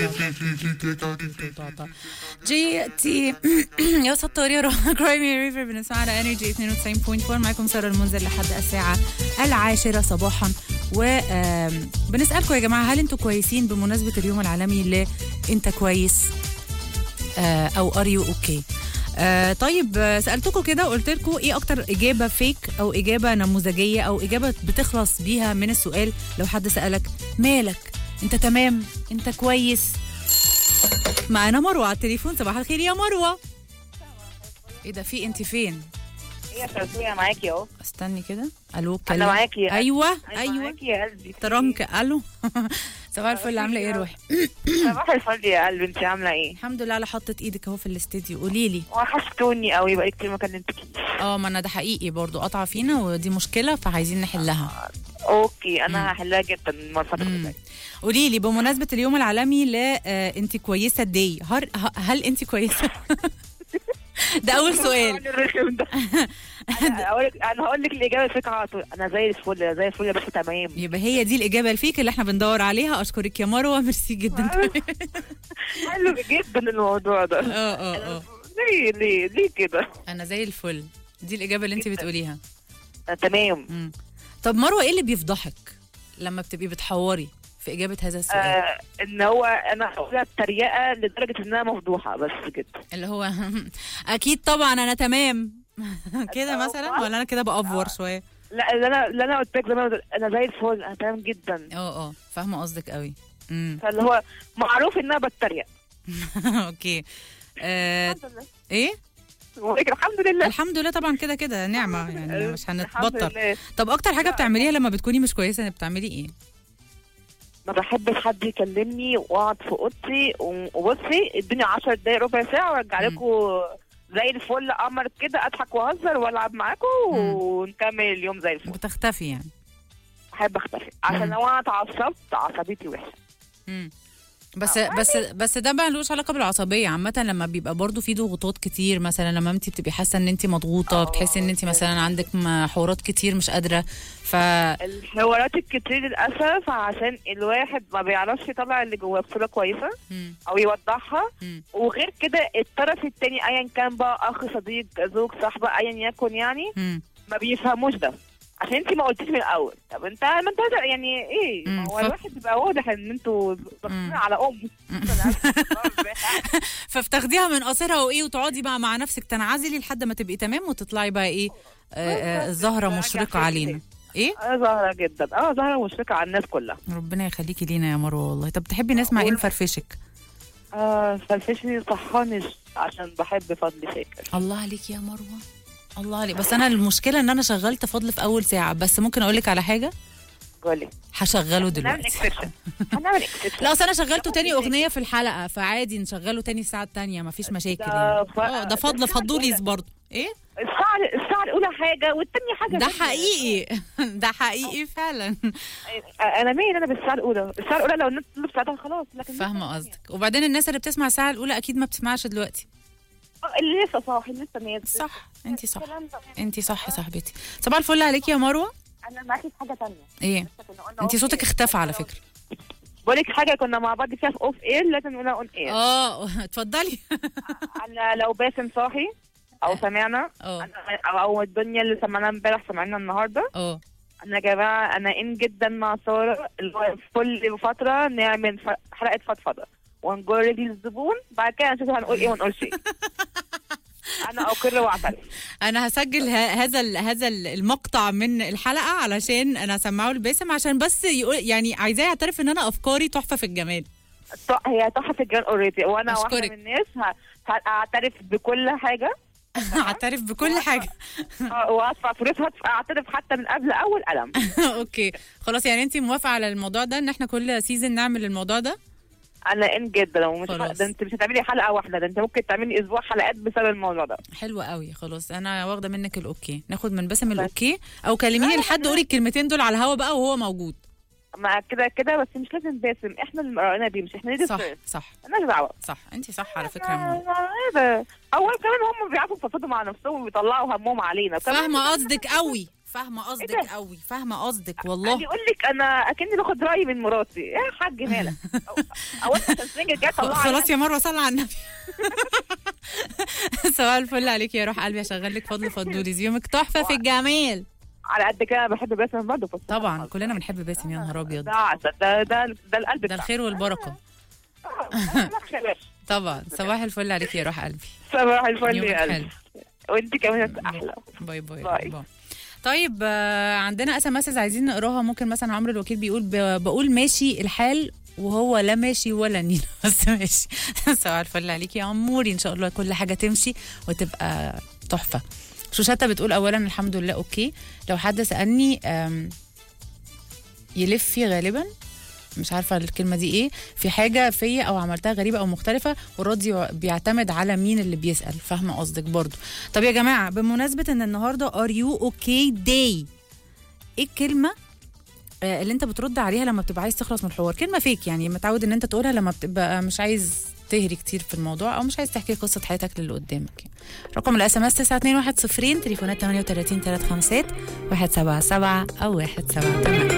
جي تي يا ستار يا روح كرايمي ريفر بنسمع على انرجي 92.4 معاكم ساره المنذر لحد الساعه العاشره صباحا وبنسالكم يا جماعه هل انتم كويسين بمناسبه اليوم العالمي اللي انت كويس آه، او ار يو اوكي آه طيب آه، سالتكم كده وقلت لكم ايه اكتر اجابه فيك او اجابه نموذجيه او اجابه بتخلص بيها من السؤال لو حد سالك مالك انت تمام انت كويس معانا مروه على التليفون صباح الخير يا مروه ايه ده في انت فين هي سلسوية معاكي اهو استني كده الو انا اتكلم معاكي ايوه أنا ايوه معاكي يا قلبي ترنك الو صباح الفل عامله ايه يا روحي صباح الفل يا قلبي انت عامله ايه الحمد لله على حطة ايدك اهو في الاستديو قولي لي وحشتوني قوي بقالي كتير ما كلمتكيش اه ما انا ده حقيقي برضو قطع فينا ودي مشكله فعايزين نحلها اوكي انا هحلها جدا المره اللي مم. فاتت قولي لي بمناسبه اليوم العالمي ل آه، انت كويسه دي هل, هل انت كويسه ده اول سؤال الرخم ده انا هقول لك انا هقول لك الاجابه الفكره على طول انا زي الفل زي الفل بس تمام يبقى هي دي الاجابه الفيك اللي احنا بندور عليها اشكرك يا مروه ميرسي جدا حلو جدا الموضوع ده اه اه اه ليه ليه ليه كده انا زي الفل دي الاجابه اللي انت جداً. بتقوليها آه، تمام مم. طب مروه ايه اللي بيفضحك لما بتبقي بتحوري في اجابه هذا السؤال آه ان هو انا هقولها بتريقه لدرجه انها مفضوحه بس كده اللي هو اكيد طبعا انا تمام كده مثلا ولا انا كده بافور شويه لا اللي انا اللي انا قلت لك زمان انا زي الفل انا تمام جدا اه اه فاهمه قصدك قوي امم فاللي هو معروف ان انا بتريق اوكي آه الحمد لله ايه ولكن الحمد لله الحمد لله طبعا كده كده نعمه يعني مش الحمد هنتبطل لله. طب اكتر حاجه بتعمليها لما بتكوني مش كويسه بتعملي ايه ما بحبش حد يكلمني واقعد في اوضتي و- وبصي ادوني 10 دقايق ربع ساعه وارجع مم. لكم زي الفل قمر كده اضحك واهزر والعب معاكم مم. ونكمل اليوم زي الفل بتختفي يعني بحب اختفي عشان مم. لو انا اتعصبت عصبيتي وحشه مم. بس آه، بس بس ده بقى ملوش علاقه بالعصبيه عامه لما بيبقى برضو في ضغوطات كتير مثلا لما انت بتبقي حاسه ان انت مضغوطه آه، بتحسي ان انت مثلا عندك م- حوارات كتير مش قادره ف الحوارات الكتير للاسف عشان الواحد ما بيعرفش يطلع اللي جواه بصوره كويسه مم. او يوضحها مم. وغير كده الطرف التاني ايا كان بقى اخ صديق زوج صاحبه ايا يكن يعني مم. ما بيفهموش ده عشان انت ما قلتيش من الاول طب انت ما انت يعني ايه مم، ما هو ف- الواحد بيبقى واضح ان انتوا ضاغطين مم. على امه فبتاخديها من قصرها وايه وتقعدي بقى مع نفسك تنعزلي لحد ما تبقي تمام وتطلعي بقى ايه آه، آه، الزهره راجع مشرقه فين علينا ايه اه ظاهره جدا اه ظاهره مشرقه على الناس كلها ربنا يخليكي لينا يا مروه والله طب تحبي نسمع ايه نفرفشك اه فرفشني صحانش عشان بحب فضل شاكر الله عليك يا مروه الله عليك بس انا المشكله ان انا شغلت فضل في اول ساعه بس ممكن اقول لك على حاجه قولي هشغله هنعمل دلوقتي اكسبشن هنعمل اكسبشن لا اصل انا شغلته تاني اغنيه في الحلقه فعادي نشغله تاني الساعه التانيه مفيش مشاكل ده يعني ف- اه ده ده فضل الساعة فضوليز الأولى. برضه ايه الساعه الساعه الاولى حاجه والتانيه حاجه ده تانية. حقيقي ده حقيقي فعلا انا مين انا بالساعه الاولى الساعه الاولى لو الناس تطلب ساعتها خلاص لكن فاهمه قصدك وبعدين الناس اللي بتسمع الساعه الاولى اكيد ما بتسمعش دلوقتي آه، اللي لسه صاحي لسه نازل صح انت صح الكلام ده. انت صح يا صاحبتي صباح الفل عليكي يا مروه انا معاكي في حاجه تانية ايه لسه كنا قلنا انت off صوتك air. اختفى على فكره بقول لك حاجه كنا مع بعض فيها في اوف اير لازم نقولها اون اير اه اتفضلي انا لو باسم صاحي او سمعنا اه أنا- او او الدنيا اللي سمعناها امبارح سمعنا النهارده اه انا يا جماعه انا ان جدا مع ساره اللي هو في كل فتره نعمل ف- حلقه فضفضه ونجرب الزبون بعد كده نشوف هنقول ايه ونقولش ايه انا اقر واعترف انا هسجل ه- هذا ال- هذا ال- المقطع من الحلقه علشان انا اسمعه لباسم عشان بس يقول يعني عايزاه يعترف ان انا افكاري تحفه في الجمال ط- هي تحفه الجان اوريدي وانا واحده أشكرك. من الناس ه- هعترف بكل حاجه اعترف بكل حاجه آه، وادفع فلوسها اعترف حتى من قبل اول قلم اوكي خلاص يعني انت موافقه على الموضوع ده ان احنا كل سيزون نعمل الموضوع ده انا ان جدا ومش خلاص. ده انت مش هتعملي حلقه واحده ده انت ممكن تعملي اسبوع حلقات بسبب الموضوع ده حلو قوي خلاص انا واخده منك الاوكي ناخد من باسم الاوكي او كلميني لحد قولي الكلمتين دول على الهوا بقى وهو موجود ما كده كده بس مش لازم باسم احنا اللي مرقنا بيه مش احنا اللي صح صح مالناش دعوه صح انت صح على فكره يا ماما. ايه ده اول كمان هم بيعرفوا يفضفضوا مع نفسهم ويطلعوا همهم علينا كمان فاهمه قصدك قوي فاهمه إيه قصدك ده؟ قوي فاهمه قصدك قال والله يقول لك انا اكني باخد رايي من مراتي يا حاج مالك او أو انت عشان سنجل جاي طلع خلاص يا مروه صلى على النبي صباح الفل عليك يا روح قلبي هشغل لك فضل فضولي يومك تحفه في الجمال على قد كده أنا بحب باسم برضه بس طبعا كلنا بنحب باسم يا نهار ابيض ده عسل ده ده ده القلب ده الخير والبركه بتاعه طبعا صباح الفل عليك يا روح قلبي صباح الفل يومك يا حلو قلبي وانت كمان احلى باي باي باي. باي طيب آه، عندنا اس ام اس عايزين نقراها ممكن مثلا عمرو الوكيل بيقول ب- بقول ماشي الحال وهو لا ماشي ولا نيل بس ماشي صباح الفل عليك يا عموري ان شاء الله كل حاجه تمشي وتبقى تحفه شوشتا بتقول اولا الحمد لله اوكي لو حد سالني آم، يلفي غالبا مش عارفه الكلمه دي ايه في حاجه فيا او عملتها غريبه او مختلفه والرد يع- بيعتمد على مين اللي بيسال فاهمه قصدك برضو طب يا جماعه بمناسبه ان النهارده ار يو اوكي داي ايه الكلمه آه، اللي انت بترد عليها لما بتبقى عايز تخلص من الحوار كلمه فيك يعني متعود ان انت تقولها لما بتبقى مش عايز تهري كتير في الموضوع او مش عايز تحكي قصه حياتك للي قدامك يعني. رقم الاس ام اس 921 تليفونات 38 35 177 او 178